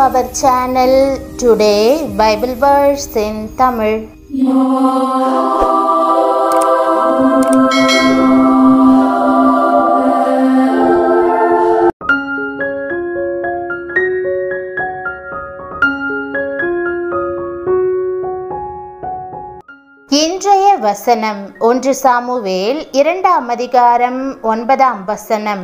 our channel today Bible verse in Tamil. இன்றைய வசனம் ஒன்று சாமுவேல் இரண்டாம் அதிகாரம் ஒன்பதாம் வசனம்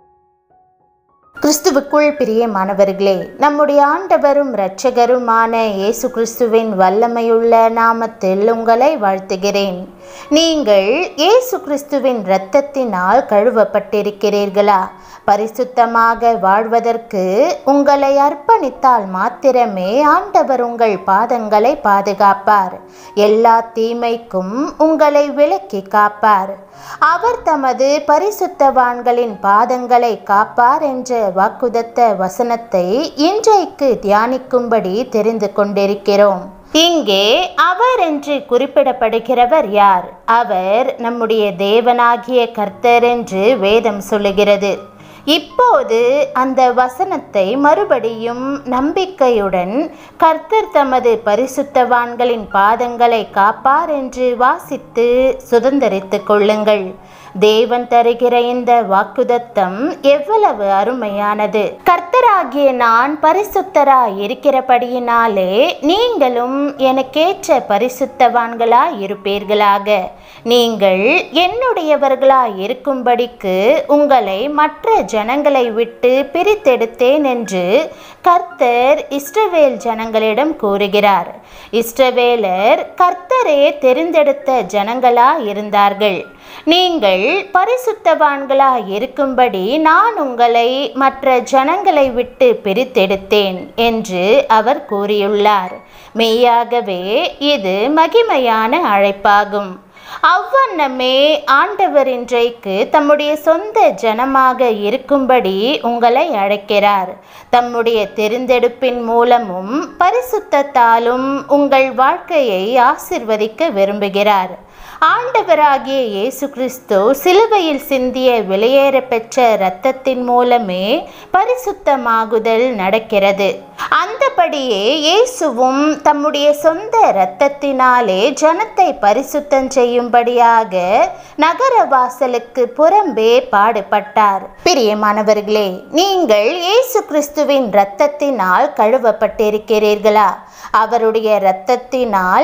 கிறிஸ்துவுக்குள் பிரியமானவர்களே நம்முடைய ஆண்டவரும் இரட்சகருமான இயேசு கிறிஸ்துவின் வல்லமையுள்ள நாமத்தில் உங்களை வாழ்த்துகிறேன் நீங்கள் இயேசு கிறிஸ்துவின் இரத்தத்தினால் கழுவப்பட்டிருக்கிறீர்களா பரிசுத்தமாக வாழ்வதற்கு உங்களை அர்ப்பணித்தால் மாத்திரமே ஆண்டவர் உங்கள் பாதங்களை பாதுகாப்பார் எல்லா தீமைக்கும் உங்களை விலக்கி காப்பார் அவர் தமது பரிசுத்தவான்களின் பாதங்களை காப்பார் என்ற வாக்குதத்த வசனத்தை இன்றைக்கு தியானிக்கும்படி தெரிந்து கொண்டிருக்கிறோம் இங்கே அவர் என்று குறிப்பிடப்படுகிறவர் யார் அவர் நம்முடைய தேவனாகிய கர்த்தர் என்று வேதம் சொல்லுகிறது இப்போது அந்த வசனத்தை மறுபடியும் நம்பிக்கையுடன் கர்த்தர் தமது பரிசுத்தவான்களின் பாதங்களை காப்பார் என்று வாசித்து சுதந்திரித்துக் கொள்ளுங்கள் தேவன் தருகிற இந்த வாக்குதத்தம் எவ்வளவு அருமையானது கர்த்தராகிய நான் பரிசுத்தராய் இருக்கிறபடியினாலே நீங்களும் எனக்கேற்ற பரிசுத்தவான்களாய் இருப்பீர்களாக நீங்கள் என்னுடையவர்களாய் இருக்கும்படிக்கு உங்களை மற்ற ஜனங்களை விட்டு பிரித்தெடுத்தேன் என்று கர்த்தர் இஸ்ரவேல் ஜனங்களிடம் கூறுகிறார் இஸ்ரவேலர் கர்த்தரே தெரிந்தெடுத்த ஜனங்களா இருந்தார்கள் நீங்கள் பரிசுத்தவான்களாய் இருக்கும்படி நான் உங்களை மற்ற ஜனங்களை விட்டு பிரித்தெடுத்தேன் என்று அவர் கூறியுள்ளார் மெய்யாகவே இது மகிமையான அழைப்பாகும் அவ்வண்ணமே ஆண்டவர் இன்றைக்கு தம்முடைய சொந்த ஜனமாக இருக்கும்படி உங்களை அழைக்கிறார் தம்முடைய தெரிந்தெடுப்பின் மூலமும் பரிசுத்தத்தாலும் உங்கள் வாழ்க்கையை ஆசிர்வதிக்க விரும்புகிறார் ஆண்டவராகிய இயேசு கிறிஸ்து சிலுவையில் சிந்திய வெளியேற பெற்ற இரத்தத்தின் மூலமே பரிசுத்தமாகுதல் நடக்கிறது அந்தபடியே இயேசுவும் தம்முடைய சொந்த இரத்தத்தினாலே ஜனத்தை பரிசுத்தம் செய்யும்படியாக நகர வாசலுக்கு புறம்பே பாடுபட்டார் பிரியமானவர்களே நீங்கள் இயேசு கிறிஸ்துவின் இரத்தத்தினால் கழுவப்பட்டிருக்கிறீர்களா அவருடைய இரத்தத்தினால்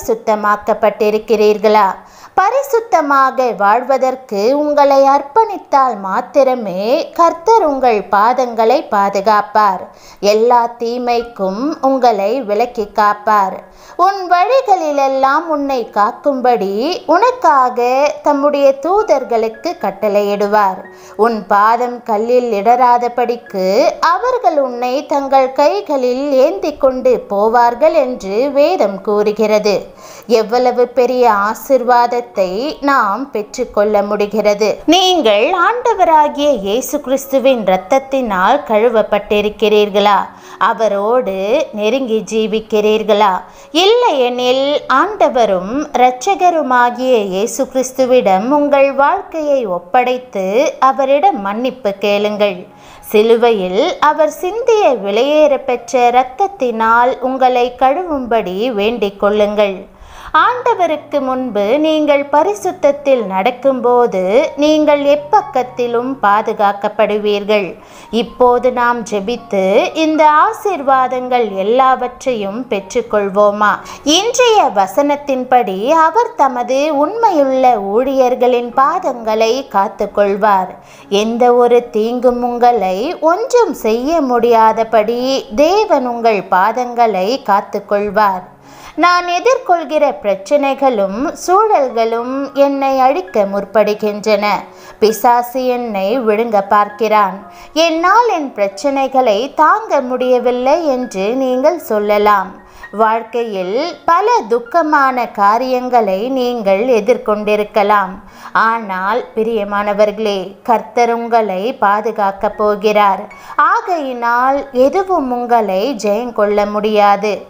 பரிசுத்தமாக்கப்பட்டிருக்கிறீர்களா பரிசுத்தமாக வாழ்வதற்கு உங்களை அர்ப்பணித்தால் மாத்திரமே கர்த்தர் உங்கள் பாதங்களை பாதுகாப்பார் எல்லா தீமைக்கும் உங்களை விலக்கி காப்பார் உன் வழிகளிலெல்லாம் உன்னை காக்கும்படி உனக்காக தம்முடைய தூதர்களுக்கு கட்டளையிடுவார் உன் பாதம் கல்லில் இடராதபடிக்கு அவர்கள் உன்னை தங்கள் கைகளில் ஏந்தி கொண்டு போவார்கள் என்று வேதம் கூறுகிறது எவ்வளவு பெரிய ஆசிர்வாதத்தை நாம் பெற்றுக்கொள்ள முடிகிறது நீங்கள் ஆண்டவராகிய இயேசு கிறிஸ்துவின் இரத்தத்தினால் கழுவப்பட்டிருக்கிறீர்களா அவரோடு நெருங்கி ஜீவிக்கிறீர்களா இல்லையெனில் ஆண்டவரும் இரட்சகருமாகிய இயேசு கிறிஸ்துவிடம் உங்கள் வாழ்க்கையை ஒப்படைத்து அவரிடம் மன்னிப்பு கேளுங்கள் சிலுவையில் அவர் சிந்திய விலையேற பெற்ற இரத்தத்தினால் உங்களை கழுவும்படி வேண்டிக் கொள்ளுங்கள் ஆண்டவருக்கு முன்பு நீங்கள் பரிசுத்தத்தில் நடக்கும்போது நீங்கள் எப்பக்கத்திலும் பாதுகாக்கப்படுவீர்கள் இப்போது நாம் ஜெபித்து இந்த ஆசீர்வாதங்கள் எல்லாவற்றையும் பெற்றுக்கொள்வோமா இன்றைய வசனத்தின்படி அவர் தமது உண்மையுள்ள ஊழியர்களின் பாதங்களை காத்துக்கொள்வார் எந்த ஒரு தீங்கும் உங்களை ஒன்றும் செய்ய முடியாதபடி தேவன் உங்கள் பாதங்களை காத்துக்கொள்வார் நான் எதிர்கொள்கிற பிரச்சனைகளும் சூழல்களும் என்னை அழிக்க முற்படுகின்றன பிசாசு என்னை விழுங்க பார்க்கிறான் என்னால் என் பிரச்சனைகளை தாங்க முடியவில்லை என்று நீங்கள் சொல்லலாம் வாழ்க்கையில் பல துக்கமான காரியங்களை நீங்கள் எதிர்கொண்டிருக்கலாம் ஆனால் பிரியமானவர்களே கர்த்தர் உங்களை பாதுகாக்கப் போகிறார் ஆகையினால் எதுவும் உங்களை ஜெயம் கொள்ள முடியாது பவுல்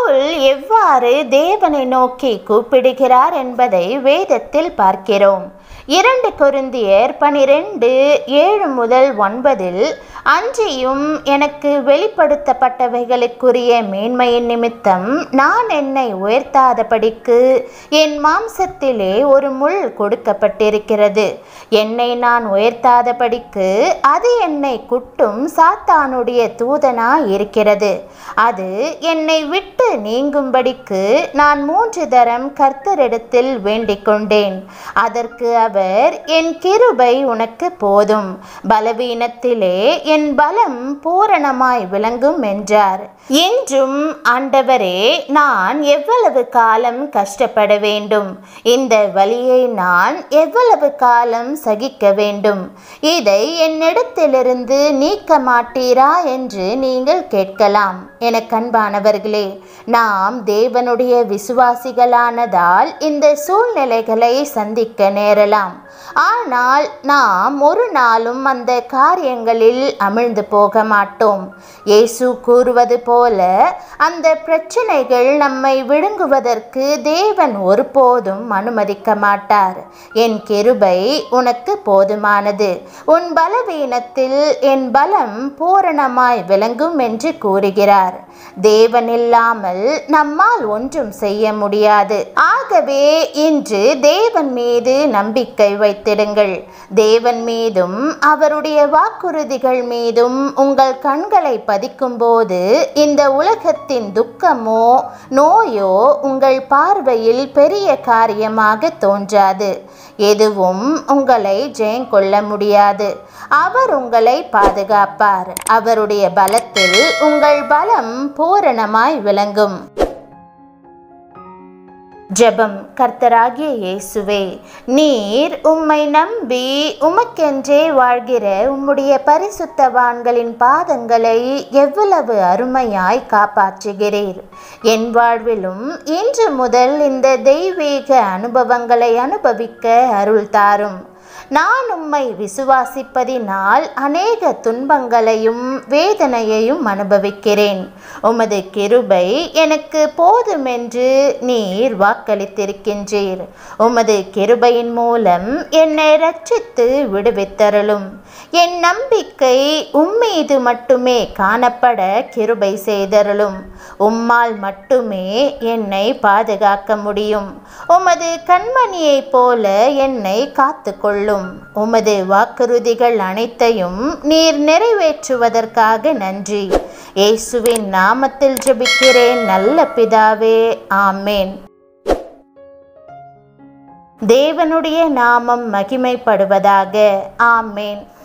சவுல் எவ்வாறு தேவனை நோக்கி கூப்பிடுகிறார் என்பதை வேதத்தில் பார்க்கிறோம் இரண்டு கொருந்தியர் பனிரெண்டு ஏழு முதல் ஒன்பதில் அன்றியும் எனக்கு வெளிப்படுத்தப்பட்டவைகளுக்குரிய மேன்மையின் நிமித்தம் நான் என்னை உயர்த்தாதபடிக்கு என் மாம்சத்திலே ஒரு முள் கொடுக்கப்பட்டிருக்கிறது என்னை நான் உயர்த்தாதபடிக்கு அது என்னை குட்டும் சாத்தானுடைய தூதனாய் இருக்கிறது அது என்னை விட்டு நீங்கும்படிக்கு நான் மூன்று தரம் கர்த்தரிடத்தில் வேண்டிக் கொண்டேன் அதற்கு அவர் என் கிருபை உனக்கு போதும் பலவீனத்திலே என் பலம் பூரணமாய் விளங்கும் என்றார் என்றும் ஆண்டவரே நான் எவ்வளவு காலம் கஷ்டப்பட வேண்டும் இந்த வலியை நான் எவ்வளவு காலம் சகிக்க வேண்டும் இதை என்னிடத்திலிருந்து நீக்க மாட்டீரா என்று நீங்கள் கேட்கலாம் என கண்பானவர்களே நாம் தேவனுடைய விசுவாசிகளானதால் இந்த சூழ்நிலைகளை சந்திக்க நேரலாம் ஆனால் நாம் ஒரு நாளும் அந்த காரியங்களில் அமிழ்ந்து போக மாட்டோம் இயேசு கூறுவது போல அந்த பிரச்சனைகள் நம்மை விழுங்குவதற்கு தேவன் ஒருபோதும் அனுமதிக்க மாட்டார் என் கிருபை உனக்கு போதுமானது உன் பலவீனத்தில் என் பலம் பூரணமாய் விளங்கும் என்று கூறுகிறார் தேவன் இல்லாமல் நம்மால் ஒன்றும் செய்ய முடியாது ஆகவே இன்று தேவன் மீது நம்பிக்கை வைத்திடுங்கள் தேவன் மீதும் அவருடைய வாக்குறுதிகள் மீதும் உங்கள் கண்களை பதிக்கும்போது இந்த உலகத்தின் துக்கமோ நோயோ உங்கள் பார்வையில் பெரிய காரியமாக தோன்றாது எதுவும் உங்களை ஜெயங்கொள்ள முடியாது அவர் உங்களை பாதுகாப்பார் அவருடைய பலத்தில் உங்கள் பலம் பூரணமாய் விளங்கும் ஜெபம் கர்த்தராகிய இயேசுவே நீர் உம்மை நம்பி உமக்கென்றே வாழ்கிற உம்முடைய பரிசுத்தவான்களின் பாதங்களை எவ்வளவு அருமையாய் காப்பாற்றுகிறீர் என் வாழ்விலும் இன்று முதல் இந்த தெய்வீக அனுபவங்களை அனுபவிக்க அருள் தாரும் நான் உம்மை விசுவாசிப்பதினால் அநேக துன்பங்களையும் வேதனையையும் அனுபவிக்கிறேன் உமது கிருபை எனக்கு போதுமென்று நீர் வாக்களித்திருக்கின்றீர் உமது கிருபையின் மூலம் என்னை ரட்சித்து விடுவித்தருளும் என் நம்பிக்கை உம்மீது மட்டுமே காணப்பட கிருபை செய்தருளும் உம்மால் மட்டுமே என்னை பாதுகாக்க முடியும் உமது கண்மணியைப் போல என்னை காத்து கொள்ளும் உமது வாக்குறுதிகள் அனைத்தையும் நீர் நிறைவேற்றுவதற்காக நன்றி இயேசுவின் நாமத்தில் ஜெபிக்கிறேன் நல்ல பிதாவே ஆமேன் தேவனுடைய நாமம் மகிமைப்படுவதாக ஆமேன்